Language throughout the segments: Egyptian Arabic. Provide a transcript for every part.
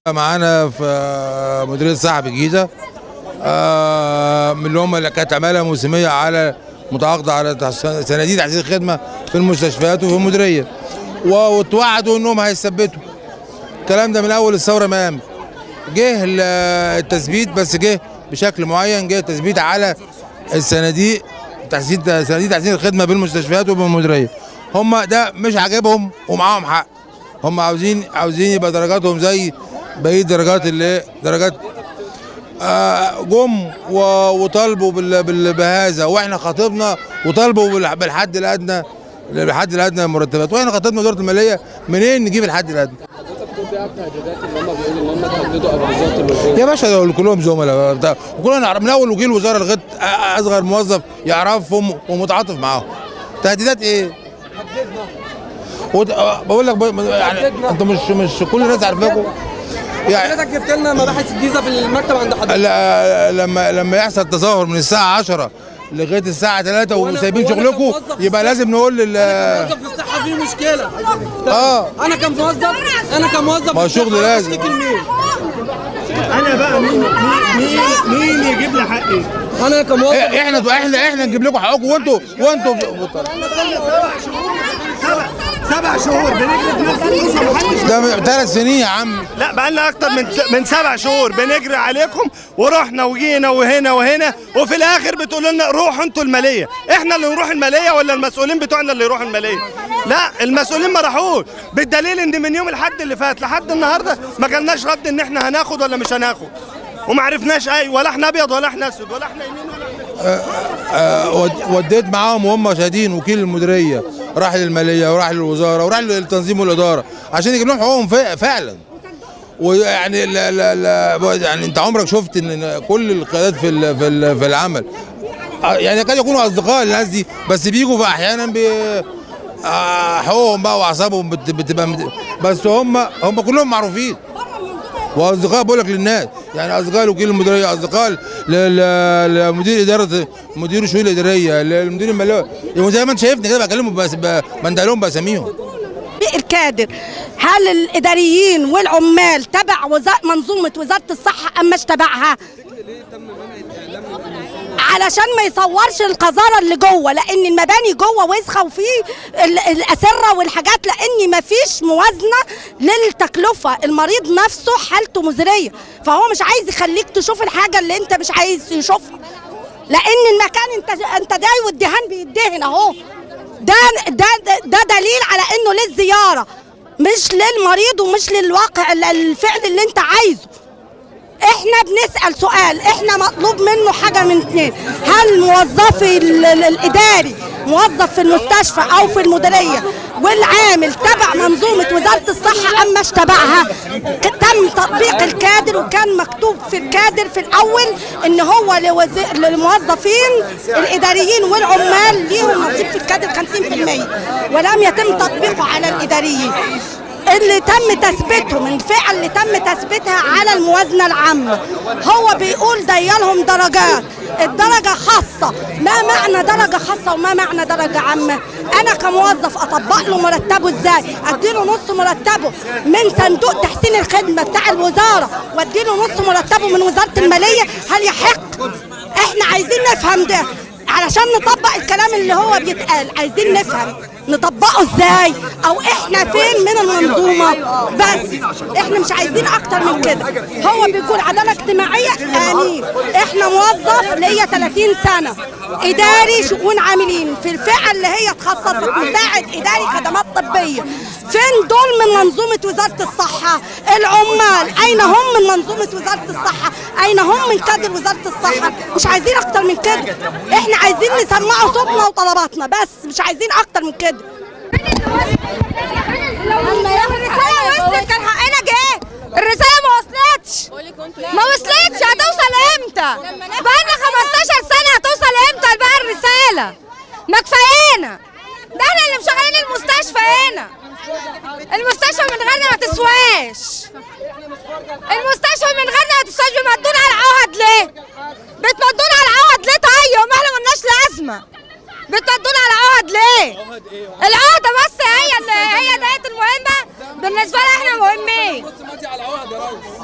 معانا في مديريه الصحه الجديده آه، من اللي هم اللي كانت عماله موسميه على متعاقده على تحس- صناديق تحسين الخدمه في المستشفيات وفي المديريه و- واتوعدوا انهم هيثبتوا الكلام ده من اول الثوره ما قامت جه ال- التثبيت بس جه بشكل معين جه التثبيت على الصناديق تحسين صناديق تحسين الخدمه بالمستشفيات وبالمديريه هم ده مش عاجبهم ومعاهم حق هم عاوزين عاوزين يبقى درجاتهم زي بقيه درجات اللي درجات آه، جم و- وطالبوا بال- بال- بهذا واحنا خاطبنا وطالبوا بال- بالحد الادنى بالحد الادنى من المرتبات واحنا خاطبنا وزاره الماليه منين نجيب الحد الادنى يا باشا دول كلهم زملاء بتاع- وكلنا نعرف من اول وكيل وزاره لغايه أ- اصغر موظف يعرفهم ومتعاطف معاهم تهديدات ايه؟ وت- آه، بقول لك ب- يعني انتوا مش مش كل الناس عارفاكم يعني حضرتك جبت لنا مباحث الجيزه في المكتب عند حضرتك لا- لما لما يحصل تظاهر من الساعه 10 لغايه الساعه 3 وأنا- وسايبين وأنا شغلكم كموظف في يبقى الصحة- لازم نقول لل موظف في الصحه فيه مشكله اه انا كموظف انا كموظف ما هو في الصحة شغل لازم. أشتكي لمين؟ انا بقى مين مين مين, مين يجيب لي حقي انا كموظف إيه- احنا احنا احنا نجيب لكم حقوقكم وانتوا وانتوا سبع سبع شهور بنجري في نفس القصه محدش ده ثلاث سنين يا عم لا بقى لنا اكتر من من سبع شهور بنجري عليكم ورحنا وجينا وهنا وهنا وفي الاخر بتقولوا لنا روحوا انتوا الماليه احنا اللي نروح الماليه ولا المسؤولين بتوعنا اللي يروحوا الماليه لا المسؤولين ما راحوش بالدليل ان من يوم الحد اللي فات لحد النهارده ما جالناش رد ان احنا هناخد ولا مش هناخد وما عرفناش اي ولا احنا ابيض ولا احنا اسود ولا احنا يمين ولا آه، ود- وديت معاهم وهم شاهدين وكيل المديريه راح للماليه وراح للوزاره وراح للتنظيم والاداره عشان يجيب لهم حقوقهم فع- فعلا ويعني لا لا لا يعني انت عمرك شفت ان كل القيادات في ال- في ال- في العمل آه، يعني قد يكونوا اصدقاء الناس دي بس بيجوا في احيانا ب آه، حقوقهم بقى واعصابهم بت- بتبقى مت- بس هم هم كلهم معروفين واصدقاء بقول لك للناس يعني اصدقاء لوكيل المديريه اصدقاء ل- ل- لمدير اداره مدير الشؤون الاداريه للمدير الماليه يعني زي ما انت شايفني كده بكلمهم بس ب- بندى لهم باساميهم الكادر هل الاداريين والعمال تبع وزارة منظومه وزاره الصحه ام مش تبعها علشان ما يصورش القذاره اللي جوه لان المباني جوه وسخه وفي ال- الاسره والحاجات لان ما فيش موازنه للتكلفه المريض نفسه حالته مزريه فهو مش عايز يخليك تشوف الحاجه اللي انت مش عايز تشوفها لان المكان انت انت داي والدهان بيدهن اهو ده ده ده دليل على انه للزياره مش للمريض ومش للواقع ال- الفعل اللي انت عايزه احنا بنسال سؤال احنا مطلوب منه حاجه من اتنين هل موظفي ال- ال- الاداري موظف في المستشفى او في المديريه والعامل تبع منظومه وزاره الصحه ام مش تبعها ك- تم تطبيق الكادر وكان مكتوب في الكادر في الاول ان هو لوزي- للموظفين الاداريين والعمال ليهم نصيب في الكادر 50% ولم يتم تطبيقه على الاداريين اللي تم تثبيته من الفئه اللي تم تثبيتها على الموازنه العامه هو بيقول ديالهم درجات الدرجه خاصه ما معنى درجه خاصه وما معنى درجه عامه انا كموظف اطبق له مرتبه ازاي اديله نص مرتبه من صندوق تحسين الخدمه بتاع الوزاره واديله نص مرتبه من وزاره الماليه هل يحق احنا عايزين نفهم ده علشان نطبق الكلام اللي هو بيتقال عايزين نفهم نطبقه ازاي او احنا فين من المنظومه بس احنا مش عايزين اكتر من كده هو بيقول عداله اجتماعيه امين احنا موظف ليا 30 سنه اداري شؤون عاملين في الفئه اللي هي اتخصصت مساعد اداري خدمات طبيه فين دول من منظومه وزاره الصحه العمال اين هم من منظومه وزاره الصحه اين هم من كادر وزاره الصحه مش عايزين اكتر من كده احنا عايزين نسمعوا صوتنا وطلباتنا بس مش عايزين اكتر من كده الرسالة وصلت كان حقنا جه الرسالة ما وصلتش ما وصلتش هتوصل امتى؟ بقالنا 15 سنة هتوصل امتى بقى الرسالة؟ ما كفايانا ده احنا اللي مشغلين المستشفى هنا المستشفى من غيرنا ما تسواش المستشفى من غيرنا ما تسواش بيمدونا على العهد ليه؟ بتمدونا على العهد ليه طيب؟ ما احنا ملناش لازمة بتمدونا على العهد ليه؟ العهدة بس هي اللي هي ديت المهمة بالنسبة لنا احنا مهمين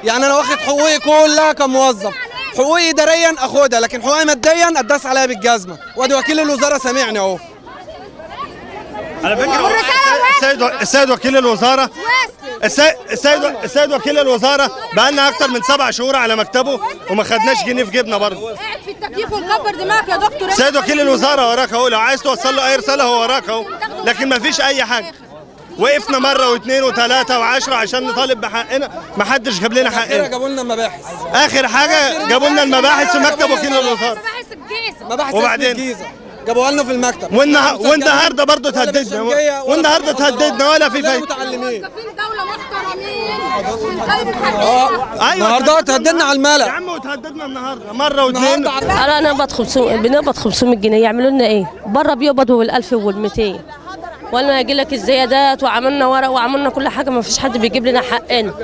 يعني انا واخد حقوقي كلها كموظف حقوقي اداريا اخدها لكن حقوقي ماديا اتداس عليا بالجزمه وادي وكيل الوزاره سامعني اهو على فكره السيد السيد وكيل الوزاره السيد السيد السيد وكيل الوزاره بقى لنا اكتر من سبع شهور على مكتبه وما خدناش جنيه في جيبنا برضه قاعد في التكييف ومكبر دماغك يا دكتور السيد وكيل الوزاره وراك اهو لو عايز توصل له اي رساله هو وراك اهو لكن ما فيش اي حاجه وقفنا مره واثنين وثلاثه وعشرة عشان نطالب بحقنا ما حدش جاب لنا كده حقنا جابوا لنا المباحث اخر حاجه جابوا لنا المباحث في مكتب وكيل الوزاره مباحث الجيزه مباحث وبعدين؟ وبعدين الجيزه جابوها لنا في المكتب والنها... مسجلة. والنهارده برضه ولا تهددنا بالشنجية ولا والنهارده بالمخدرات. تهددنا ولا في كلنا فايده متعلمين موظفين دوله محترمين طيب الحاج اه النهارده تهددنا على يا الملأ عم وتهددنا النهارده مره واثنين النهارده على- انا نقبض 500 بنقبض 500 جنيه يعملوا لنا ايه؟ بره بيقبضوا بال1000 وال200 ولا يجي لك الزيادات وعملنا ورق وعملنا كل حاجه ما فيش حد بيجيب لنا حقنا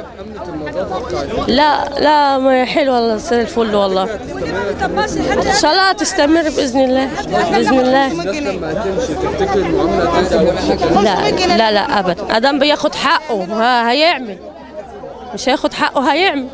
لا لا ما حلو والله زي الفل والله ان شاء الله تستمر باذن الله باذن الله لا لا لا ابدا ادم بياخد حقه ها- هيعمل مش هياخد حقه هيعمل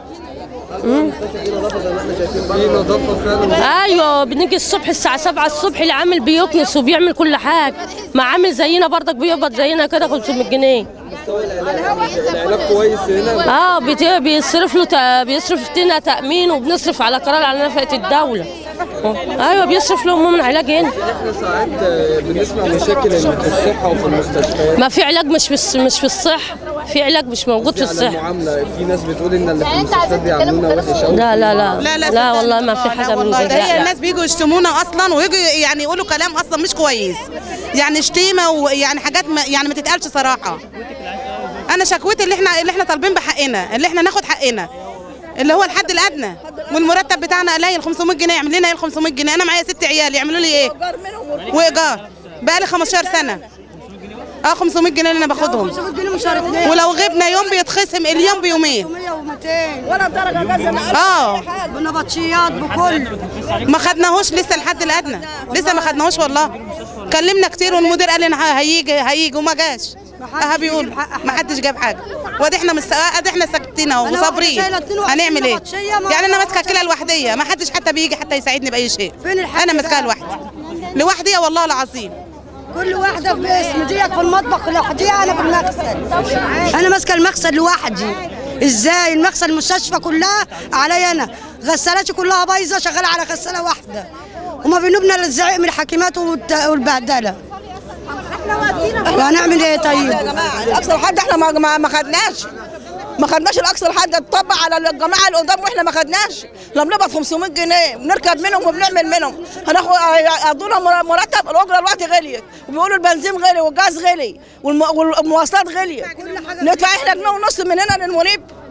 ايوه بنيجي الصبح الساعه 7 الصبح العامل بيكنس وبيعمل كل حاجه ما عامل زينا برضك بيقبض زينا كده 500 جنيه العلاج كويس هنا اه بيت- بيصرف له تا- بيصرف لنا تامين وبنصرف على قرار على نفقه الدوله ايوه بيصرف لهم من علاج هنا احنا ساعات بنسمع مشاكل في الصحه وفي المستشفيات ما في علاج مش في الص- مش في الصحه في علاج مش موجود في على الصحه المعامله في ناس بتقول ان اللي في المستشفيات بيعاملونا وحش قوي لا لا لا لا لا لا صدقني. والله ما في آه، لا حاجه من والله دي ده لا هي لا. الناس بيجوا يشتمونا اصلا ويجوا يعني يقولوا كلام اصلا مش كويس يعني شتيمه ويعني حاجات ما يعني ما تتقالش صراحه انا شكوتي اللي احنا اللي احنا طالبين بحقنا اللي احنا ناخد حقنا اللي هو الحد الادنى والمرتب بتاعنا قليل 500 جنيه يعمل لنا ايه ال 500 جنيه انا معايا ست عيال يعملوا لي ايه وايجار بقى لي 15 سنه اه 500 جنيه اللي انا باخدهم ولو غبنا يوم بيتخصم اليوم بيومين ولا درجه جزمه اه بنبطشيات بكل ما خدناهوش لسه الحد الادنى لسه ما خدناهوش والله كلمنا كتير والمدير قال لنا هيجي هيجي وما جاش اه بيقول ما حدش جاب حاجه وادي احنا مش ادي احنا ساكتين اهو أنا واحدة وصابرين شايلة 22 هنعمل ايه نبطشية ما- يعني انا ماسكه كلى لوحديه ما حدش حتى بيجي حتى يساعدني باي شيء فين الحد انا ماسكاها ده؟ لوحدي لوحدي والله العظيم كل واحده باسم ديت في المطبخ لوحديها انا في المغسل انا ماسكه المغسل لوحدي ازاي المغسل المستشفى كلها عليا انا غسالاتي كلها بايظه شغاله على غساله واحده وما بينوبنا الا الزعيق من الحكيمات والت- والبهدله هنعمل ايه طيب الاقصى لحد احنا ما ما ما خدناش ما خدناش الاقصى لحد اتطبق على الجماعه اللي قدام واحنا ما خدناش لما بنقبض 500 جنيه بنركب منهم وبنعمل منهم هناخد يقضونا مر- مرتب الاجره دلوقتي غليت وبيقولوا البنزين غلي والجاز غلي والم- والمواصلات غليت ندفع احنا جنيه ونص من هنا للمنيب